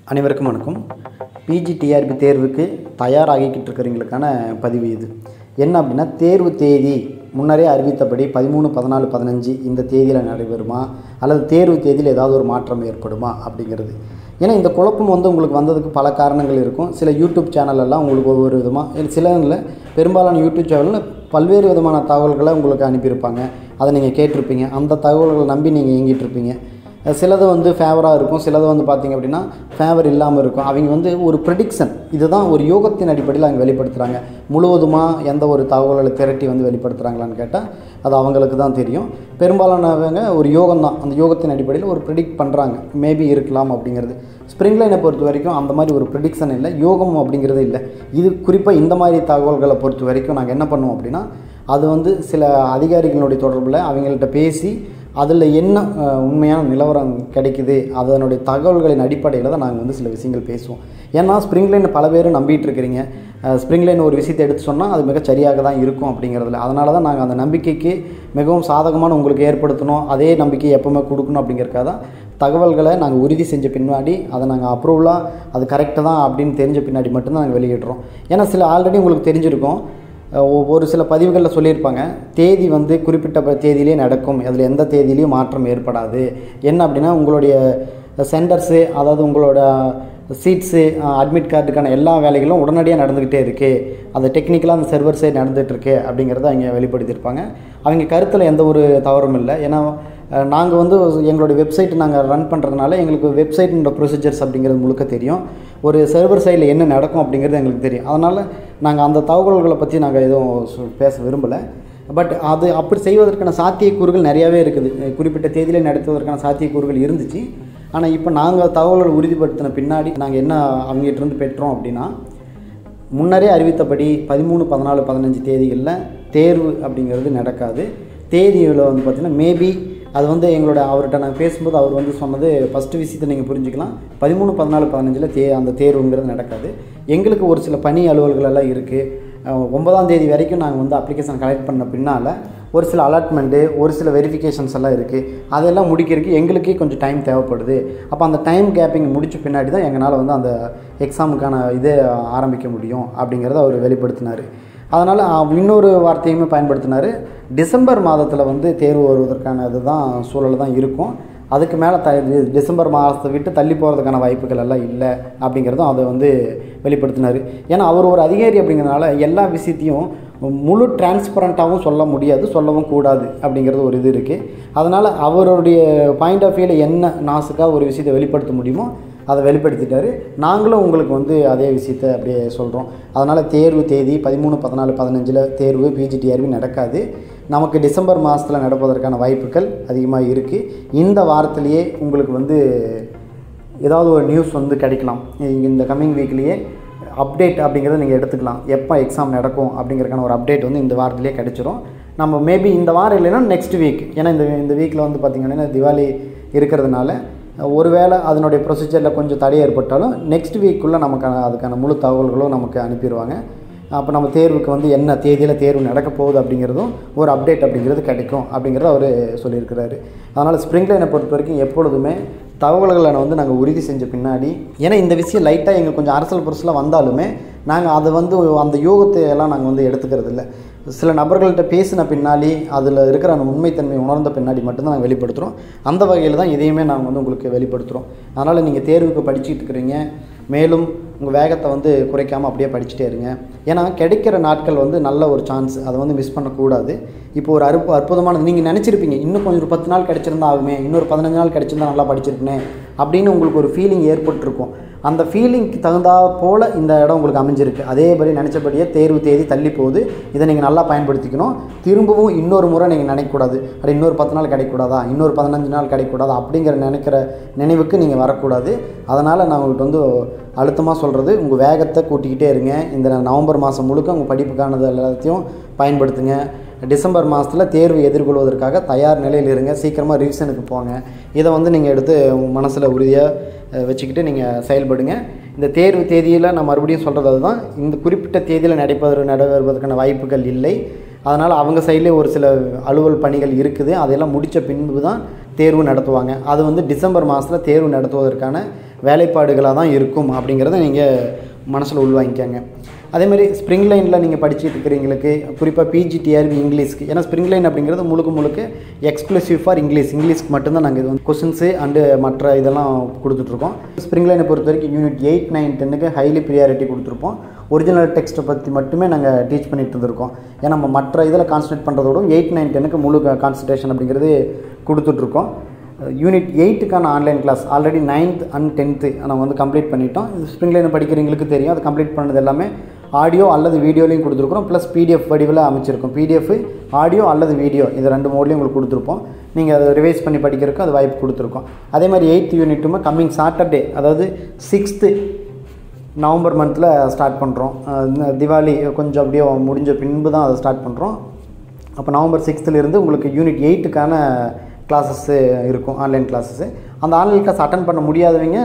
அனைவருக்கும் வணக்கம் PG TRP தேர்வுக்கு தயாராகிக்கிட்டு இருக்கிறவங்களுக்கான பதிவு இது என்ன அப்படின்னா தேர்வு தேதி முன்னரே அறிவித்தபடி பதிமூணு பதினாலு பதினஞ்சு இந்த தேதியில் நடைபெறுமா அல்லது தேர்வு தேதியில் ஏதாவது ஒரு மாற்றம் ஏற்படுமா அப்படிங்கிறது ஏன்னா இந்த குழப்பம் வந்து உங்களுக்கு வந்ததுக்கு பல காரணங்கள் இருக்கும் சில யூடியூப் சேனல் எல்லாம் உங்களுக்கு ஒவ்வொரு விதமாக சில இல்லை பெரும்பாலான யூடியூப் சேனலில் பல்வேறு விதமான தகவல்களை உங்களுக்கு அனுப்பியிருப்பாங்க அதை நீங்கள் கேட்டிருப்பீங்க அந்த தகவல்களை நம்பி நீங்கள் இயங்கிட்டு இருப்பீங்க சிலது வந்து ஃபேவராக இருக்கும் சிலது வந்து பார்த்திங்க அப்படின்னா ஃபேவர் இல்லாமல் இருக்கும் அவங்க வந்து ஒரு ப்ரெடிக்ஷன் இதுதான் ஒரு யோகத்தின் அடிப்படையில் அவங்க வெளிப்படுத்துகிறாங்க முழுவதுமாக எந்த ஒரு தகவல்களை திரட்டி வந்து வெளிப்படுத்துகிறாங்களான்னு கேட்டால் அது அவங்களுக்கு தான் தெரியும் பெரும்பாலானவங்க ஒரு யோகம் தான் அந்த யோகத்தின் அடிப்படையில் ஒரு ப்ரிடிக்ட் பண்ணுறாங்க மேபி இருக்கலாம் அப்படிங்கிறது ஸ்ப்ரிங் லைனை பொறுத்த வரைக்கும் அந்த மாதிரி ஒரு ப்ரிடிக்ஷன் இல்லை யோகம் அப்படிங்கிறது இல்லை இது குறிப்பாக இந்த மாதிரி தகவல்களை பொறுத்த வரைக்கும் நாங்கள் என்ன பண்ணுவோம் அப்படின்னா அது வந்து சில அதிகாரிகளுடைய தொடர்பில் அவங்கள்ட்ட பேசி அதில் என்ன அஹ், உண்மையான நிலவரம் கிடைக்குது அதனுடைய தகவல்களின் அடிப்படையில் தான் நாங்கள் வந்து சில விஷயங்கள் பேசுவோம் ஏன்னா ஸ்ப்ரிங் லைன் பல பேரும் நம்பிட்டு இருக்கிறீங்க ஸ்ப்ரிங் லைன் ஒரு விஷயத்தை எடுத்து சொன்னால் அது மிகச் சரியாக தான் இருக்கும் அப்படிங்கிறதுல அதனால தான் நாங்கள் அந்த நம்பிக்கைக்கு மிகவும் சாதகமான உங்களுக்கு ஏற்படுத்தணும் அதே நம்பிக்கை எப்பவுமே கொடுக்கணும் அப்படிங்கிறக்காக தான் தகவல்களை நாங்கள் உறுதி செஞ்ச பின்னாடி அதை நாங்கள் அப்ரூவலாக அது கரெக்டு தான் அப்படின்னு தெரிஞ்ச பின்னாடி மட்டும்தான் நாங்கள் வெளியிடுறோம் ஏன்னா சில ஆல்ரெடி உங்களுக்கு தெரிஞ்சிருக்கும் அஹ் ஒரு சில பதிவுகளில் சொல்லியிருப்பாங்க தேதி வந்து குறிப்பிட்ட ப- தேதியிலே நடக்கும் அதில் எந்த தேதியிலையும் மாற்றம் ஏற்படாது என்ன அப்படின்னா உங்களுடைய சென்டர்ஸு அதாவது உங்களோட சீட்ஸு அட்மிட் கார்டுக்கான எல்லா வேலைகளும் உடனடியாக நடந்துக்கிட்டே இருக்குது அது டெக்னிக்கலாக அந்த சர்வர் சைடு நடந்துகிட்ருக்கு அப்படிங்கிறத அவங்க வெளிப்படுத்தியிருப்பாங்க அவங்க கருத்தில் எந்த ஒரு தவறும் இல்லை ஏன்னா நாங்கள் வந்து எங்களுடைய வெப்சைட் நாங்கள் ரன் பண்ணுறதுனால எங்களுக்கு வெப்சைட்டோட ப்ரொசீஜர்ஸ் அப்படிங்கிறது முழுக்க தெரியும் ஒரு சர்வர் சைடில் என்ன நடக்கும் அப்படிங்கிறது எங்களுக்கு தெரியும் அதனால் நாங்கள் அந்த தகவல்களை பற்றி நாங்கள் எதுவும் சொ- பேச விரும்பலை பட் அது அப்படி செய்வதற்கான சாத்தியக்கூறுகள் நிறையாவே இருக்குது அஹ் குறிப்பிட்ட தேதியிலே நடத்துவதற்கான சாத்தியக்கூறுகள் இருந்துச்சு ஆனால் இப்போ நாங்கள் தகவல்கள் உறுதிப்படுத்தின பின்னாடி நாங்கள் என்ன அவங்ககிட்ட இருந்து பெற்றோம் அப்படின்னா முன்னரே அறிவித்தபடி பதிமூணு பதினாலு பதினஞ்சு தேதிகளில் தேர்வு அப்படிங்கிறது நடக்காது தேதியில் வந்து பார்த்திங்கன்னா மேபி அது வந்து எங்களோட அவர்கிட்ட நான் பேசும்போது அவர் வந்து சொன்னது ஃபஸ்ட்டு விஷயத்தை நீங்கள் புரிஞ்சுக்கலாம் பதிமூணு பதினாலு பதினஞ்சில் தே அந்த தேர்வுங்கிறது நடக்காது எங்களுக்கு ஒரு சில பணி அலுவல்கள் எல்லாம் இருக்குது ஒன்பதாம் தேதி வரைக்கும் நாங்கள் வந்து அப்ளிகேஷன் கலெக்ட் பண்ண பின்னால் ஒரு சில அலாட்மெண்ட்டு ஒரு சில வெரிஃபிகேஷன்ஸ் எல்லாம் இருக்குது அதெல்லாம் முடிக்கிறதுக்கு எங்களுக்கே கொஞ்சம் டைம் தேவைப்படுது அப்போ அந்த டைம் கேப்பிங் முடிச்ச பின்னாடி தான் எங்களால் வந்து அந்த எக்ஸாமுக்கான இதை ஆரம்பிக்க முடியும் அப்படிங்கிறத அவர் வெளிப்படுத்தினார் அதனால் இன்னொரு வார்த்தையுமே பயன்படுத்தினார் டிசம்பர் மாதத்தில் வந்து தேர்வு வருவதற்கான இதுதான் சூழல் தான் இருக்கும் அதுக்கு மேலே த டிசம்பர் மாதத்தை விட்டு தள்ளி போகிறதுக்கான வாய்ப்புகள் எல்லாம் இல்லை அப்படிங்கிறதும் அதை வந்து வெளிப்படுத்தினார் ஏன்னா அவர் ஒரு அதிகாரி அப்படிங்கிறனால எல்லா விஷயத்தையும் முழு டிரான்ஸ்பரண்ட்டாகவும் சொல்ல முடியாது சொல்லவும் கூடாது அப்படிங்கிறது ஒரு இது இருக்குது அதனால் அவருடைய பாயிண்ட் ஆஃப் வியூவில் என்ன நாசுக்காக ஒரு விஷயத்தை வெளிப்படுத்த முடியுமோ அதை வெளிப்படுத்திட்டாரு நாங்களும் உங்களுக்கு வந்து அதே விஷயத்த அப்படியே சொல்கிறோம் அதனால் தேர்வு தேதி பதிமூணு பதினாலு பதினஞ்சில் தேர்வு பிஜிடிஆர்பி நடக்காது நமக்கு டிசம்பர் மாதத்தில் நடப்பதற்கான வாய்ப்புகள் அதிகமாக இருக்குது இந்த வாரத்திலேயே உங்களுக்கு வந்து ஏதாவது ஒரு நியூஸ் வந்து கிடைக்கலாம் இந்த கம்மிங் வீக்லேயே அப்டேட் அப்படிங்கிறத நீங்கள் எடுத்துக்கலாம் எப்போ எக்ஸாம் நடக்கும் அப்படிங்கிறதுக்கான ஒரு அப்டேட் வந்து இந்த வாரத்திலேயே கிடைச்சிரும் நம்ம மேபி இந்த வாரம் இல்லைன்னா நெக்ஸ்ட் வீக் ஏன்னா இந்த இந்த வீக்கில் வந்து பார்த்திங்கன்னா திவாலி இருக்கிறதுனால ஒருவேளை அதனுடைய ப்ரொசீஜரில் கொஞ்சம் தடை ஏற்பட்டாலும் நெக்ஸ்ட் வீக்குள்ளே நமக்கான அதுக்கான முழு தகவல்களும் நமக்கு அனுப்பிடுவாங்க அப்போ நம்ம தேர்வுக்கு வந்து என்ன தேதியில் தேர்வு நடக்க போகுது அப்படிங்கிறதும் ஒரு அப்டேட் அப்படிங்கிறது கிடைக்கும் அப்படிங்கிறத அவர் சொல்லியிருக்கிறாரு அதனால் ஸ்ப்ரிங் லைனை பொறுத்த வரைக்கும் எப்பொழுதுமே தகவல்களை வந்து நாங்கள் உறுதி செஞ்ச பின்னாடி ஏன்னா இந்த விஷயம் லைட்டாக எங்களுக்கு கொஞ்சம் அரசியல் புரசில் வந்தாலுமே நாங்கள் அதை வந்து அந்த யோகத்தை எல்லாம் நாங்கள் வந்து எடுத்துக்கிறது இல்லை சில நபர்கள்ட்ட பேசின பின்னாடி அதில் இருக்கிற அந்த உண்மைத்தன்மை உணர்ந்த பின்னாடி மட்டும்தான் நாங்கள் வெளிப்படுத்துகிறோம் அந்த வகையில் தான் இதையுமே நாங்கள் வந்து உங்களுக்கு வெளிப்படுத்துகிறோம் அதனால் நீங்கள் தேர்வுக்கு படிச்சுட்டு இருக்கிறீங்க மேலும் உங்கள் வேகத்தை வந்து குறைக்காமல் அப்படியே படிச்சுட்டே இருங்க ஏன்னா கிடைக்கிற நாட்கள் வந்து நல்ல ஒரு சான்ஸ் அதை வந்து மிஸ் பண்ணக்கூடாது இப்போ ஒரு அற்பு அற்புதமான நீங்கள் நினச்சிருப்பீங்க இன்னும் கொஞ்சம் ஒரு பத்து நாள் கிடச்சிருந்தா ஆகுமே இன்னொரு பதினஞ்சு நாள் கிடச்சிருந்தா நல்லா படிச்சிருப்பேனே அப்படின்னு உங்களுக்கு ஒரு ஃபீலிங் ஏற்பட்டிருக்கும் அந்த ஃபீலிங்க்கு தகுந்தா போல் இந்த இடம் உங்களுக்கு அமைஞ்சிருக்கு அதேபடி நினச்சபடியே தேர்வு தேதி தள்ளி போகுது இதை நீங்கள் நல்லா பயன்படுத்திக்கணும் திரும்பவும் இன்னொரு முறை நீங்கள் நினைக்கக்கூடாது அட இன்னொரு பத்து நாள் கிடைக்கக்கூடாதா இன்னொரு பதினஞ்சு நாள் கிடைக்கக்கூடாதா அப்படிங்கிற நினைக்கிற நினைவுக்கு நீங்கள் வரக்கூடாது அதனால் நான் உங்கள்கிட்ட வந்து அழுத்தமாக சொல்கிறது உங்கள் வேகத்தை கூட்டிக்கிட்டே இருங்க இந்த நவம்பர் மாதம் முழுக்க உங்கள் படிப்புக்கானது எல்லாத்தையும் பயன்படுத்துங்க டிசம்பர் மாதத்தில் தேர்வு எதிர்கொள்வதற்காக தயார் நிலையில் இருங்க சீக்கிரமாக ரிவிஷனுக்கு போங்க இதை வந்து நீங்கள் எடுத்து மனசில் உறுதியாக வச்சுக்கிட்டு நீங்கள் செயல்படுங்க இந்த தேர்வு தேதியில் நான் மறுபடியும் சொல்கிறது அதுதான் இந்த குறிப்பிட்ட தேதியில் நடைபெற நடைபெறுவதற்கான வாய்ப்புகள் இல்லை அதனால் அவங்க சைட்லேயே ஒரு சில அலுவல் பணிகள் இருக்குது அதெல்லாம் முடித்த பின்பு தான் தேர்வு நடத்துவாங்க அது வந்து டிசம்பர் மாதத்தில் தேர்வு நடத்துவதற்கான வேலைப்பாடுகளாக தான் இருக்கும் அப்படிங்கிறத நீங்கள் மனசில் உள்வாங்கிக்கங்க அதே மாதிரி ஸ்ப்ரிங் லைனில் நீங்கள் படிச்சுட்டு இருக்கிறவங்களுக்கு குறிப்பாக பிஜிடிஆர்பி இங்கிலீஷ்க்கு ஏன்னா ஸ்ப்ரிங் லைன் அப்படிங்கிறது முழுக்க முழுக்க எக்ஸ்க்ளூசிவ் ஃபார் இங்கிலீஷ் இங்கிலீஷ்க்கு மட்டும்தான் நாங்கள் இது வந்து கொஷின்ஸு அண்டு மற்ற இதெல்லாம் கொடுத்துட்ருக்கோம் ஸ்ப்ரிங் லைனை பொறுத்த வரைக்கும் யூனிட் எயிட் நைன் டென்னுக்கு ஹைலி ப்ரியாரிட்டி கொடுத்துருப்போம் ஒரிஜினல் டெக்ஸ்ட்டை பற்றி மட்டுமே நாங்கள் டீச் பண்ணிட்டு இருந்திருக்கோம் ஏன்னா நம்ம மற்ற இதில் கான்சன்ட்ரேட் பண்ணுறத விட எயிட் நைன் டென்னுக்கு முழு கான்சன்ட்ரேஷன் அப்படிங்கிறது கொடுத்துட்ருக்கோம் யூனிட் எயிட்டுக்கான online class already ninth and tenth நம்ம வந்து கம்ப்ளீட் பண்ணிட்டோம் இது ஸ்ப்ரிங் லைன் படிக்கிறவங்களுக்கு தெரியும் அது கம்ப்ளீட் பண்ணது எல்லாமே ஆடியோ அல்லது வீடியோலையும் கொடுத்துருக்குறோம் ப்ளஸ் பிடிஎஃப் வடிவில் அமைச்சிருக்கோம் பிடிஎஃப் ஆடியோ அல்லது வீடியோ இது ரெண்டு மோட்லையும் உங்களுக்கு கொடுத்துருப்போம் நீங்கள் அதை ரிவைஸ் பண்ணி படிக்கிறதுக்கு அது வாய்ப்பு கொடுத்துருக்கோம் அதே மாதிரி எயித் யூனிட்டுமே கம்மிங் சாட்டர்டே அதாவது சிக்ஸ்த்து நவம்பர் மந்தில் ஸ்டார்ட் பண்ணுறோம் திவாலி கொஞ்சம் அப்படியே முடிஞ்ச பின்பு தான் அதை ஸ்டார்ட் பண்ணுறோம் அப்போ நவம்பர் சிக்ஸ்த்துலேருந்து உங்களுக்கு யூனிட் எயிட்டுக்கான கிளாஸஸ்ஸு இருக்கும் ஆன்லைன் கிளாஸஸ்ஸு அந்த ஆன்லைன் கிளாஸ் அட்டன் பண்ண முடியாதவங்க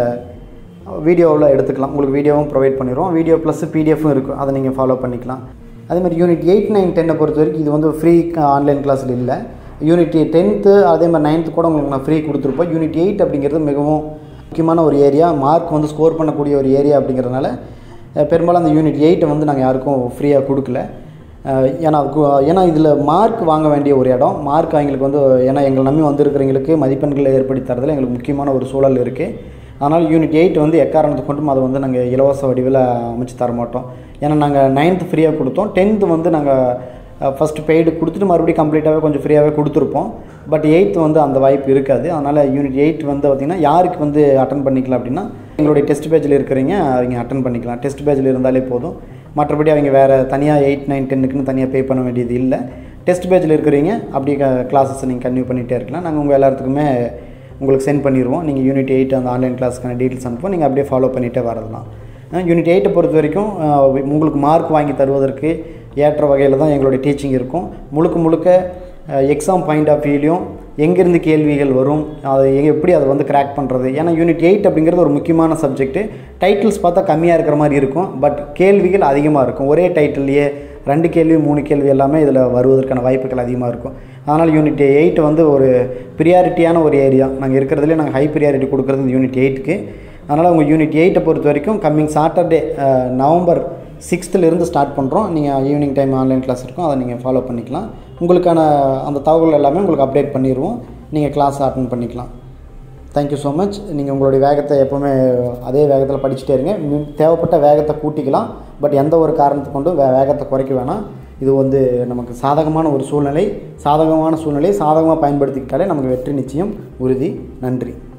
நீங்கள் வீடியோவில் எடுத்துக்கலாம் உங்களுக்கு வீடியோவும் ப்ரொவைட் பண்ணிடுவோம் வீடியோ ப்ளஸ் பிடிஎஃப்பும் இருக்கும் அதை நீங்கள் ஃபாலோ பண்ணிக்கலாம் அதே மாதிரி யூனிட் எயிட் நைன் டென்னை பொறுத்த வரைக்கும் இது வந்து ஃப்ரீ ஆன்லைன் கிளாஸில் இல்லை யூனிட் டென்த்து அதே மாதிரி நைன்த்து கூட உங்களுக்கு நான் ஃப்ரீ கொடுத்துருப்போம் யூனிட் எயிட் அப்படிங்கிறது மிகவும் முக்கியமான ஒரு ஏரியா மார்க் வந்து ஸ்கோர் பண்ணக்கூடிய ஒரு ஏரியா அப்படிங்கிறதுனால அஹ், பெரும்பாலும் அந்த யூனிட் எயிட்டை வந்து நாங்கள் யாருக்கும் ஃப்ரீயாக கொடுக்கல அஹ், ஏன்னா அதுக்கு ஏன்னா இதில் மார்க் வாங்க வேண்டிய ஒரு இடம் மார்க் அவங்களுக்கு வந்து ஏன்னா எங்களை நம்பி வந்திருக்கிறவங்களுக்கு மதிப்பெண்களை ஏற்படுத்தி தரதில் எங்களுக்கு முக்கியமான ஒரு சூழல் இருக்குது அதனால் யூனிட் எயிட் வந்து எக்காரணத்தை கொண்டும் அதை வந்து நாங்கள் இலவச வடிவில் அமைச்சு தர மாட்டோம் ஏன்னா நாங்கள் நைன்த்து ஃப்ரீயாக கொடுத்தோம் டென்த்து வந்து நாங்கள் ஃபஸ்ட்டு பெய்டு கொடுத்துட்டு மறுபடியும் கம்ப்ளீட்டாகவே கொஞ்சம் ஃப்ரீயாகவே கொடுத்துருப்போம் பட் எயித்து வந்து அந்த வாய்ப்பு இருக்காது அதனால் யூனிட் எயிட் வந்து பார்த்திங்கன்னா யாருக்கு வந்து அட்டன் பண்ணிக்கலாம் அப்படின்னா எங்களுடைய டெஸ்ட் பேஜில் இருக்கிறவங்க அவங்க அட்டன் பண்ணிக்கலாம் டெஸ்ட் பேஜில் இருந்தாலே போதும் மற்றபடி அவங்க வேறு தனியாக எயிட் நைன் டென்னுக்குன்னு தனியாக பே பண்ண வேண்டியது இல்லை டெஸ்ட் பேஜில் இருக்கிறவங்க அப்படியே கிளாஸஸ் நீங்கள் கன்டினியூ பண்ணிகிட்டே இருக்கலாம் நாங்கள் உங்கள் எல்லாத்துக்குமே உங்களுக்கு சென்ட் பண்ணிடுவோம் நீங்கள் யூனிட் எயிட் அந்த ஆன்லைன் கிளாஸ்க்கான டீட்டெயில்ஸ் அனுப்புவோம் நீங்கள் அப்படியே ஃபாலோ பண்ணிகிட்டே வரலாம் யூனிட் எயிட்டை பொறுத்த வரைக்கும் அஹ், உங்களுக்கு மார்க் வாங்கி தருவதற்கு ஏற்ற வகையில் தான் எங்களுடைய டீச்சிங் இருக்கும் முழுக்க முழுக்க எக்ஸாம் பாயிண்ட் ஆஃப் வியூலையும் எங்கேருந்து கேள்விகள் வரும் அதை எங்க- எப்படி அதை வந்து கிராக் பண்ணுறது ஏன்னா யூனிட் எயிட் அப்படிங்கிறது ஒரு முக்கியமான சப்ஜெக்ட்டு டைட்டில்ஸ் பார்த்தா கம்மியாக இருக்கிற மாதிரி இருக்கும் பட் கேள்விகள் அதிகமாக இருக்கும் ஒரே டைட்டில்லையே ரெண்டு கேள்வி மூணு கேள்வி எல்லாமே இதில் வருவதற்கான வாய்ப்புகள் அதிகமாக இருக்கும் அதனால் யூனிட் எயிட் வந்து ஒரு ப்ரியாரிட்டியான ஒரு ஏரியா நாங்கள் இருக்கிறதுலே நாங்கள் ஹை ப்ரியாரிட்டி கொடுக்குறது இந்த யூனிட் எயிட்டுக்கு அதனால் உங்கள் யூனிட் எயிட்டை பொறுத்த வரைக்கும் கம்மிங் சாட்டர்டே நவம்பர் சிக்ஸ்த்துலேருந்து ஸ்டார்ட் பண்ணுறோம் நீங்கள் ஈவினிங் டைம் ஆன்லைன் கிளாஸ் இருக்கும் அதை நீங்கள் ஃபாலோ பண்ணிக்கலாம் உங்களுக்கான அந்த தகவல் எல்லாமே உங்களுக்கு அப்டேட் பண்ணிடுவோம் நீங்கள் கிளாஸ் அட்டன் பண்ணிக்கலாம் தேங்க்யூ ஸோ மச் நீங்கள் உங்களுடைய வேகத்தை எப்போவுமே அதே வேகத்தில் படிச்சுட்டே இருங்க மி- தேவைப்பட்ட வேகத்தை கூட்டிக்கலாம் பட் எந்த ஒரு காரணத்தை கொண்டும் வே வேகத்தை குறைக்க வேணாம் இது வந்து நமக்கு சாதகமான ஒரு சூழ்நிலை சாதகமான சூழ்நிலையை சாதகமாக பயன்படுத்திக்கிட்டாலே நமக்கு வெற்றி நிச்சயம் உறுதி நன்றி